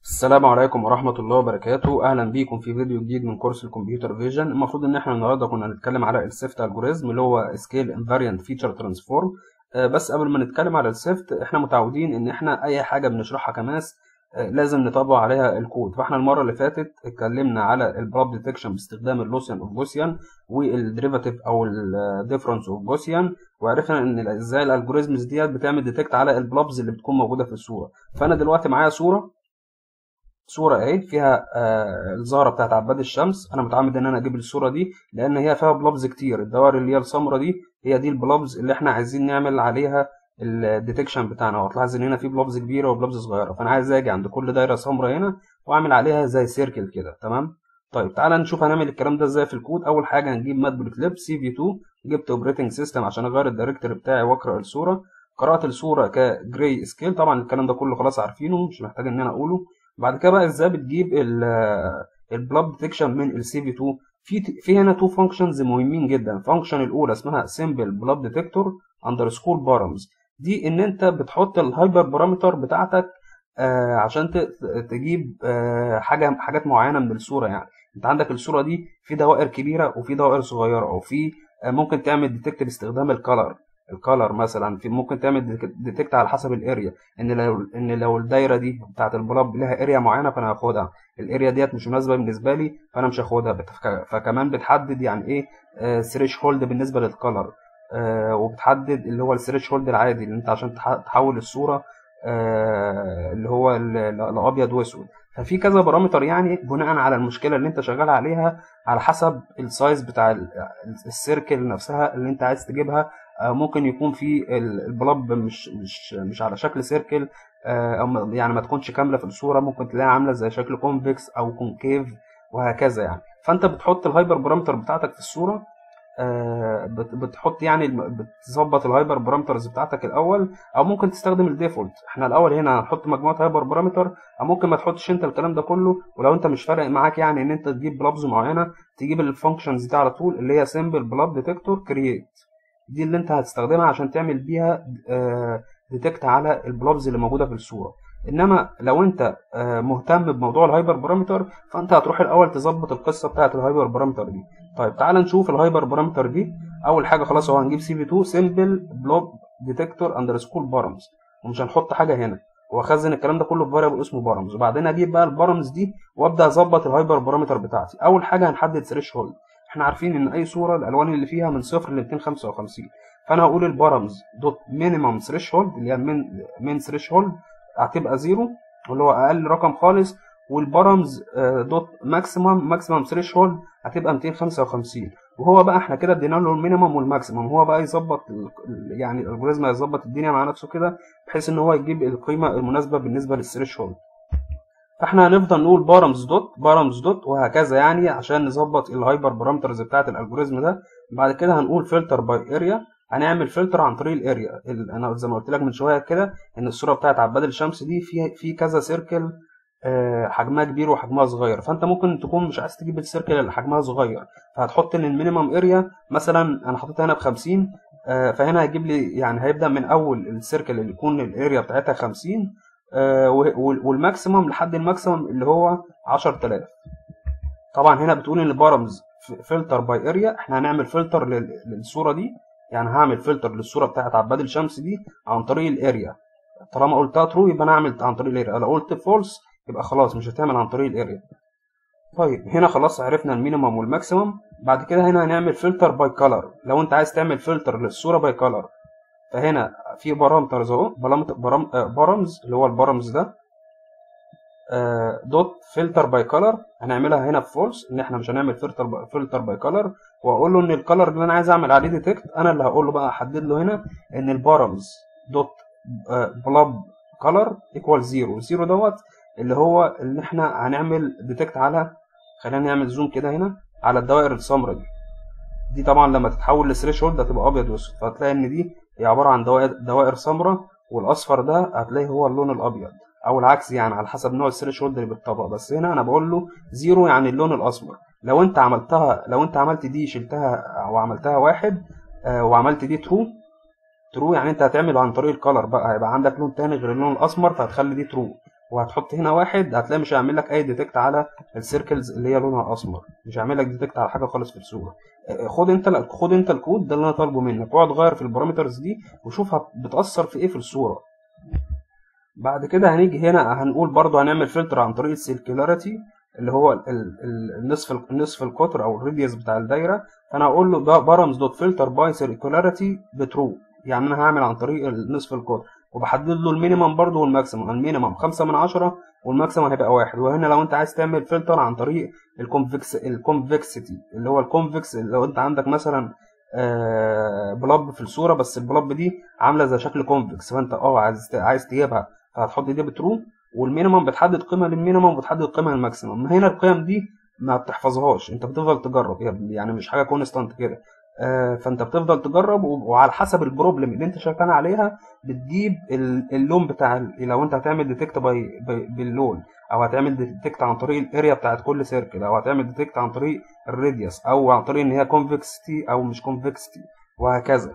السلام عليكم ورحمة الله وبركاته أهلا بيكم في فيديو جديد من كورس الكمبيوتر فيجن المفروض إن احنا النهاردة كنا هنتكلم على السيفت الجوريزم اللي هو سكيل انفاريانت فيتشر ترانسفورم بس قبل ما نتكلم على السيفت احنا متعودين إن احنا أي حاجة بنشرحها كماس آه، لازم نطبق عليها الكود فاحنا المرة اللي فاتت اتكلمنا على البلوب ديتكشن باستخدام اللوسيان اوف جوسيان والديريفاتيف او الديفرنس اوف جوسيان وعرفنا ان ازاي الالجوريزمز ديت بتعمل ديتكت على البلوبز اللي بتكون موجودة في الصورة فانا دلوقتي معايا صورة صورة اهي فيها آه الزهرة بتاعت عباد الشمس انا متعمد ان انا اجيب الصورة دي لان هي فيها بلابز كتير الدوائر اللي هي السمرة دي هي دي البلابز اللي احنا عايزين نعمل عليها الديتكشن بتاعنا وهتلاحظ ان هنا في بلابز كبيرة وبلابز صغيرة فانا عايز اجي عند كل دايرة سمرة هنا واعمل عليها زي سيركل كده تمام طيب تعالى نشوف هنعمل الكلام ده ازاي في الكود اول حاجة هنجيب ماتبلوتليب سي في 2 جبت اوبريتنج سيستم عشان اغير الدايركتوري بتاعي واقرا الصورة قرأت الصورة كجراي سكيل طبعا الكلام ده كله خلاص عارفينه مش محتاج ان انا اقوله بعد كده بقى ازاي بتجيب البلاب ديتكشن من السي في 2 في في هنا تو فانكشنز مهمين جدا الفانكشن الاولى اسمها سمبل بلاب ديتكتور اندرسكور بارامز دي ان انت بتحط الهايبر بارامتر بتاعتك آه عشان تجيب آه حاجه حاجات معينه من الصوره يعني انت عندك الصوره دي في دوائر كبيره وفي دوائر صغيره او في آه ممكن تعمل ديتكت باستخدام الكالر الكالر مثلا في ممكن تعمل ديتكت على حسب الاريا ان لو ان لو الدايره دي بتاعت البلاب لها اريا معينه فانا هاخدها الاريا ديت مش مناسبه بالنسبه لي فانا مش هاخدها فكمان بتحدد يعني ايه ثريش هولد بالنسبه للكالر آه وبتحدد اللي هو الثريش هولد العادي اللي انت عشان تحول الصوره آه اللي هو الابيض واسود ففي كذا بارامتر يعني بناء على المشكله اللي انت شغال عليها على حسب السايز بتاع السيركل نفسها اللي انت عايز تجيبها ممكن يكون في البلاب مش مش مش على شكل سيركل او يعني ما تكونش كامله في الصوره ممكن تلاقيها عامله زي شكل كونفكس او كونكيف وهكذا يعني فانت بتحط الهايبر بارامتر بتاعتك في الصوره بتحط يعني بتظبط الهايبر بارامترز بتاعتك الاول او ممكن تستخدم الديفولت احنا الاول هنا هنحط مجموعه هايبر بارامتر او ممكن ما تحطش انت الكلام ده كله ولو انت مش فارق معاك يعني ان انت تجيب بلابز معينه تجيب الفانكشنز دي على طول اللي هي سمبل بلاب ديتكتور كرييت دي اللي انت هتستخدمها عشان تعمل بيها ديتكت على البلابز اللي موجوده في الصوره انما لو انت مهتم بموضوع الهايبر بارامتر فانت هتروح الاول تظبط القصه بتاعه الهايبر بارامتر دي طيب تعال نشوف الهايبر بارامتر دي اول حاجه خلاص هو هنجيب سي في 2 سمبل بلوب ديتكتور اندرسكور بارامز ومش هنحط حاجه هنا واخزن الكلام ده كله في فاريبل اسمه بارامز وبعدين اجيب بقى البارامز دي وابدا اظبط الهايبر بارامتر بتاعتي اول حاجه هنحدد ثريش هولد احنا عارفين ان اي صوره الالوان اللي فيها من صفر ل 255 فانا هقول البارامز دوت مينيمم ثريش هولد اللي هي المين مين ثريش هولد هتبقى زيرو اللي هو اقل رقم خالص والبارامز دوت ماكسيمم ماكسيمم ثريش هولد هتبقى 255 وهو بقى احنا كده ادينا له المينيمم والماكسيمم هو بقى يظبط يعني الالجوريزم هيظبط الدنيا مع نفسه كده بحيث ان هو يجيب القيمه المناسبه بالنسبه للثريش هولد فاحنا هنفضل نقول بارامز دوت بارامز دوت وهكذا يعني عشان نظبط الهايبر بارامترز بتاعه الالجوريزم ده بعد كده هنقول فلتر باي اريا هنعمل فلتر عن طريق الاريا انا زي ما قلت لك من شويه كده ان الصوره بتاعه عباد الشمس دي في في كذا سيركل حجمها كبير وحجمها صغير فانت ممكن تكون مش عايز تجيب السيركل اللي حجمها صغير فهتحط ان المينيمم اريا مثلا انا حاططها هنا ب 50 فهنا هيجيب لي يعني هيبدا من اول السيركل اللي يكون الاريا بتاعتها 50 والماكسيمم لحد الماكسيمم اللي هو 10000 طبعا هنا بتقول ان البارامز فلتر باي اريا احنا هنعمل فلتر للصوره دي يعني هعمل فلتر للصوره بتاعت عباد الشمس دي عن طريق الاريا طالما قلتها ترو يبقى انا اعمل عن طريق الاريا لو قلت فولس يبقى خلاص مش هتعمل عن طريق الاريا طيب هنا خلاص عرفنا المينيمم والماكسيمم بعد كده هنا هنعمل فلتر باي كلر لو انت عايز تعمل فلتر للصوره باي كلر فهنا في بارامترز اهو بارامز اللي هو البارامز ده دوت فلتر باي كلر هنعملها هنا في فولس ان احنا مش هنعمل فلتر فلتر باي كلر واقول له ان الكلر اللي انا عايز اعمل عليه ديتكت انا اللي هقول له بقى احدد له هنا ان البارامز دوت بلاب كلر ايكوال زيرو زيرو دوت اللي هو اللي احنا هنعمل ديتكت على خلينا نعمل زوم كده هنا على الدوائر السمراء دي دي طبعا لما تتحول لثريش هولد هتبقى ابيض واسود فهتلاقي ان دي هي عباره عن دوائر دوائر سمراء والاصفر ده هتلاقيه هو اللون الابيض او العكس يعني على حسب نوع الثريش هولد اللي بيتطبق بس هنا انا بقول له زيرو يعني اللون الاسمر لو انت عملتها لو انت عملت دي شلتها او عملتها واحد آه وعملت دي ترو ترو يعني انت هتعمل عن طريق الكلر بقى هيبقى عندك لون تاني غير اللون الاسمر فهتخلي دي ترو وهتحط هنا واحد هتلاقي مش هيعمل لك اي ديتكت على السيركلز اللي هي لونها اسمر مش هيعمل لك ديتكت على حاجه خالص في الصوره آه، خد انت خد انت الكود ده اللي انا طالبه منك واقعد غير في البارامترز دي وشوف هت- بتاثر في ايه في الصوره بعد كده هنيجي هنا هنقول برضو هنعمل فلتر عن طريق السيركولاريتي اللي هو ال- ال- النصف النصف القطر او الراديوس بتاع الدايره فانا هقول له ده بارامز دوت فلتر باي سيركولاريتي بترو يعني انا هعمل عن طريق النصف القطر وبحدد له المينيمم برضو والماكسيمم المينيمم 5 من 10 والماكسيمم هيبقى واحد وهنا لو انت عايز تعمل فلتر عن طريق الكونفكس الكونفكسيتي اللي هو الكونفكس لو انت عندك مثلا آه، بلب في الصوره بس البلب دي عامله زي شكل كونفكس فانت اه عايز عايز تجيبها فهتحط دي بترو والمينيمم بتحدد قيمه للمينيمم وبتحدد قيمه للماكسيمم هنا القيم دي ما بتحفظهاش انت بتفضل تجرب يعني يعني مش حاجه كونستانت كده آه، فانت بتفضل تجرب و- وعلى حسب البروبلم اللي انت شغال عليها بتجيب ال- اللون بتاع ال- لو انت هتعمل ديتكت باي باي- باللون او هتعمل ديتكت عن طريق الاريا بتاعت كل سيركل او هتعمل ديتكت عن طريق الراديوس او عن طريق ان هي كونفكستي او مش كونفكستي وهكذا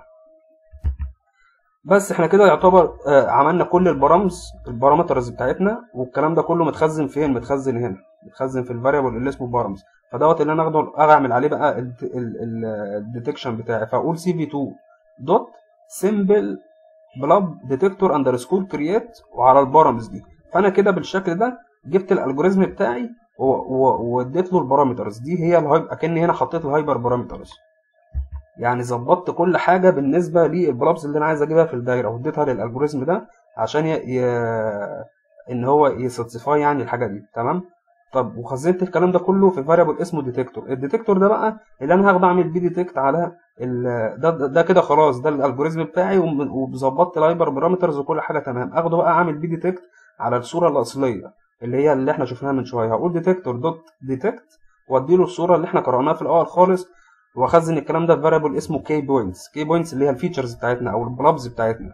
بس احنا كده يعتبر آه، عملنا كل البرامز البارامترز بتاعتنا والكلام ده كله متخزن فين متخزن هنا متخزن في الفاريبل اللي اسمه بارامز فدوت اللي انا اخده اعمل عليه بقى الديتكشن بتاعي فاقول سي في 2 دوت سيمبل بلاب ديتكتور اندرسكور كرييت وعلى البارامز دي فانا كده بالشكل ده جبت الالجوريزم بتاعي و- و- واديت له البارامترز دي هي الهايب اكني هنا حطيت الهايبر بارامترز يعني ظبطت كل حاجه بالنسبه للبلابس اللي انا عايز اجيبها في الدايره واديتها للالجوريزم ده عشان ي... ي... ان هو يساتسفاي يعني الحاجه دي تمام طب وخزنت الكلام ده كله في فاريبل اسمه ديتكتور الديتكتور ده بقى اللي انا هاخده اعمل بيه ديتكت على ال... ده ده, ده كده خلاص ده الالجوريزم بتاعي وم- وظبطت الهايبر بارامترز وكل حاجه تمام اخده بقى اعمل بيه ديتكت على الصوره الاصليه اللي هي اللي احنا شفناها من شويه هقول ديتكتور دوت ديتكت وادي له الصوره اللي احنا قرأناها في الاول خالص واخزن الكلام ده في فاريبل اسمه كي بوينتس كي بوينتس اللي هي الفيتشرز بتاعتنا او البلابز بتاعتنا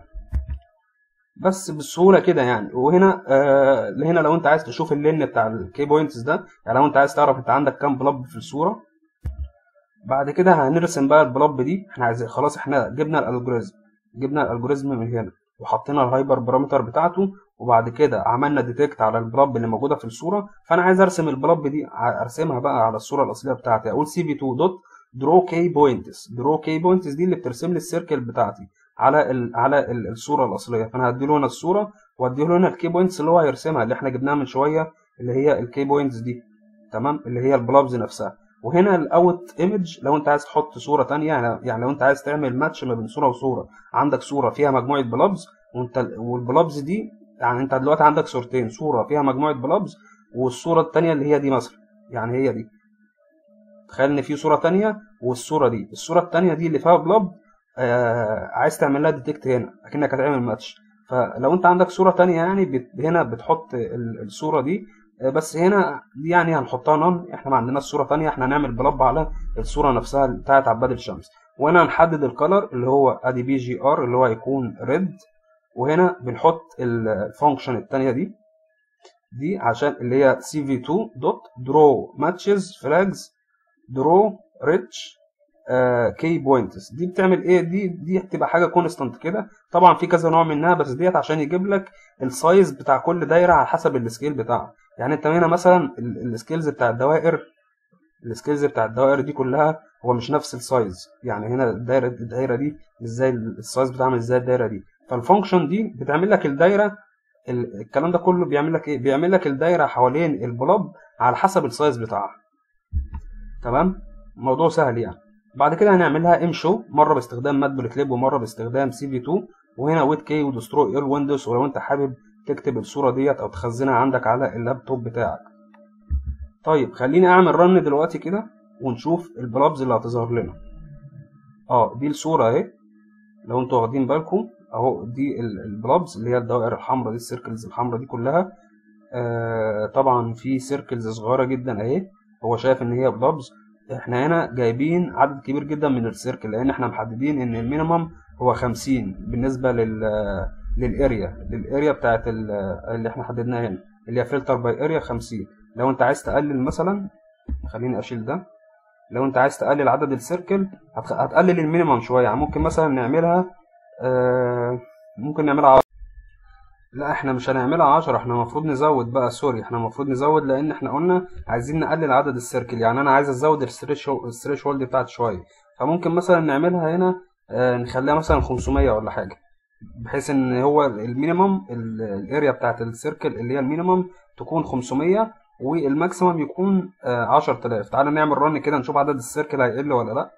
بس بالسهوله كده يعني وهنا آه هنا لو انت عايز تشوف اللين بتاع الكي بوينتس ده يعني لو انت عايز تعرف انت عندك كام بلاب في الصوره بعد كده هنرسم بقى البلاب دي احنا عايزين خلاص احنا جبنا الالجوريزم جبنا الالجوريزم من هنا وحطينا الهايبر بارامتر بتاعته وبعد كده عملنا ديتكت على البلاب اللي موجوده في الصوره فانا عايز ارسم البلاب دي ع- ارسمها بقى على الصوره الاصليه بتاعتي اقول سي في 2 دوت درو كي بوينتس درو كي بوينتس دي اللي بترسم لي السيركل بتاعتي على ال على ال الصوره الاصليه فانا هدي له هنا الصوره وادي له هنا الكي بوينتس اللي هو هيرسمها اللي احنا جبناها من شويه اللي هي الكي بوينتس دي تمام اللي هي البلابز نفسها وهنا الاوت ايمج لو انت عايز تحط صوره تانية يعني يعني لو انت عايز تعمل ماتش ما بين صوره وصوره عندك صوره فيها مجموعه بلابز وانت والبلابز دي يعني انت دلوقتي عندك صورتين صوره فيها مجموعه بلابز والصوره التانية اللي هي دي مثلا يعني هي دي تخيل ان في صوره تانية والصوره دي الصوره التانية دي اللي فيها بلاب آه عايز تعمل لها ديتكت هنا اكنك هتعمل ماتش فلو انت عندك صوره تانية يعني بت هنا بتحط ال- الصوره دي آه، بس هنا دي يعني هنحطها نون احنا ما عندناش صوره تانية احنا هنعمل بلاب على الصوره نفسها بتاعت عباد الشمس وهنا هنحدد الكلر اللي هو ادي بي جي ار اللي هو هيكون ريد وهنا بنحط الفانكشن التانية دي دي عشان اللي هي سي في 2 دوت درو ماتشز فلاجز درو ريتش كي بوينتس دي بتعمل ايه دي دي هتبقى حاجه كونستانت كده طبعا في كذا نوع منها بس ديت عشان يجيب لك السايز بتاع كل دايره على حسب السكيل بتاعها يعني انت هنا مثلا ال- السكيلز بتاع الدوائر السكيلز بتاع الدوائر دي كلها هو مش نفس السايز يعني هنا الدايره الدايره دي مش زي ال- السايز بتاعها مش زي الدايره دي فالفانكشن دي بتعمل لك الدايره ال- الكلام ده كله بيعمل لك ايه بيعمل لك الدايره حوالين البلاب على حسب السايز بتاعها تمام الموضوع سهل يعني بعد كده هنعملها ام شو مره باستخدام مادبل كليب ومره باستخدام سي في 2 وهنا ويت كي ودستروي ال ويندوز ولو انت حابب تكتب الصوره ديت او تخزنها عندك على اللابتوب بتاعك طيب خليني اعمل رن دلوقتي كده ونشوف البلابز اللي هتظهر لنا اه دي الصوره اهي لو انتوا واخدين بالكم اهو دي ال- البلابز اللي هي الدوائر الحمراء دي السيركلز الحمراء دي كلها آه طبعا في سيركلز صغيره جدا اهي هو شايف ان هي بلابز احنا هنا جايبين عدد كبير جدا من السيركل لان احنا محددين ان المينيمم هو 50 بالنسبه لل للاريا للاريا بتاعت ال- اللي احنا حددناها هنا اللي هي فلتر باي اريا 50 لو انت عايز تقلل مثلا خليني اشيل ده لو انت عايز تقلل عدد السيركل هتخ... هتقلل المينيمم شويه يعني ممكن مثلا نعملها آه ممكن نعملها لا احنا مش هنعملها 10 احنا المفروض نزود بقى سوري احنا المفروض نزود لان احنا قلنا عايزين نقلل عدد السيركل يعني انا عايز ازود الثريش هولد بتاعتي شويه فممكن مثلا نعملها هنا آه، نخليها مثلا 500 ولا حاجه بحيث ان هو المينيمم الاريا بتاعت السيركل اللي هي المينيمم تكون 500 والماكسيمم يكون آه، 10000 تعالى نعمل رن كده نشوف عدد السيركل هيقل ولا لا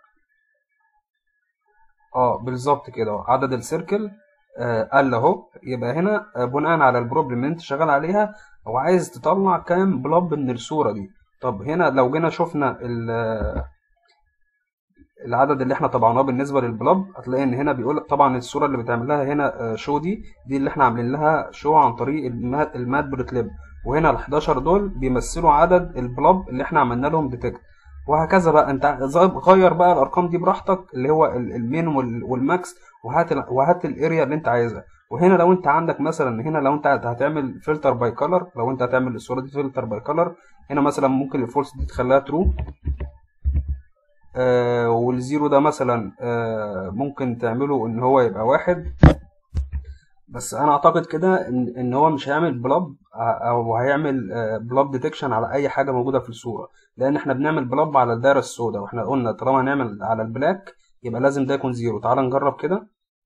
اه بالظبط كده أهو. عدد السيركل آه، قل اهو يبقى هنا آه، بناء على البروبلم اللي انت شغال عليها هو عايز تطلع كام بلوب من الصوره دي طب هنا لو جينا شفنا ال- العدد اللي احنا طبعناه بالنسبه للبلوب هتلاقي ان هنا بيقول طبعا الصوره اللي بتعمل لها هنا شو دي دي اللي احنا عاملين لها شو عن طريق المات المات بروتليب وهنا ال 11 دول بيمثلوا عدد البلوب اللي احنا عملنا لهم ديتكت وهكذا بقى انت غير بقى الارقام دي براحتك اللي هو ال- المين وال- والماكس وهات ال- وهات الاريا اللي انت عايزها وهنا لو انت عندك مثلا هنا لو انت هتعمل فلتر باي كلر لو انت هتعمل الصوره دي فلتر باي كلر هنا مثلا ممكن الفولس دي تخليها ترو آه والزيرو ده مثلا آه ممكن تعمله ان هو يبقى واحد بس انا اعتقد كده ان ان هو مش هيعمل بلاب او هيعمل بلاب ديتكشن على اي حاجه موجوده في الصوره لان احنا بنعمل بلاب على الدايره السوداء واحنا قلنا طالما هنعمل على البلاك يبقى لازم ده يكون زيرو تعال نجرب كده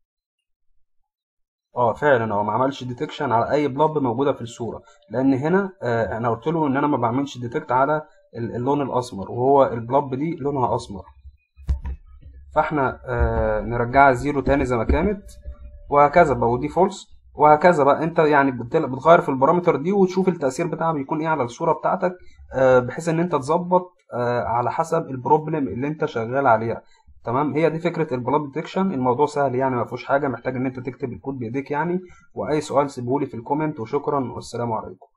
اه فعلا هو ما عملش ديتكشن على اي بلاب موجوده في الصوره لان هنا آه انا قلت له ان انا ما بعملش ديتكت على ال- اللون الاسمر وهو البلاب دي لونها اسمر فاحنا آه نرجعها زيرو تاني زي ما كانت وهكذا بقى ودي فولس وهكذا بقى انت يعني بتل- بتغير في البارامتر دي وتشوف التأثير بتاعها بيكون ايه على الصورة بتاعتك آه، بحيث ان انت تظبط آه، على حسب البروبلم اللي انت شغال عليها تمام هي دي فكرة البلاد ديتكشن الموضوع سهل يعني ما فيهوش حاجة محتاج ان انت تكتب الكود بايديك يعني واي سؤال سيبهولي في الكومنت وشكرا والسلام عليكم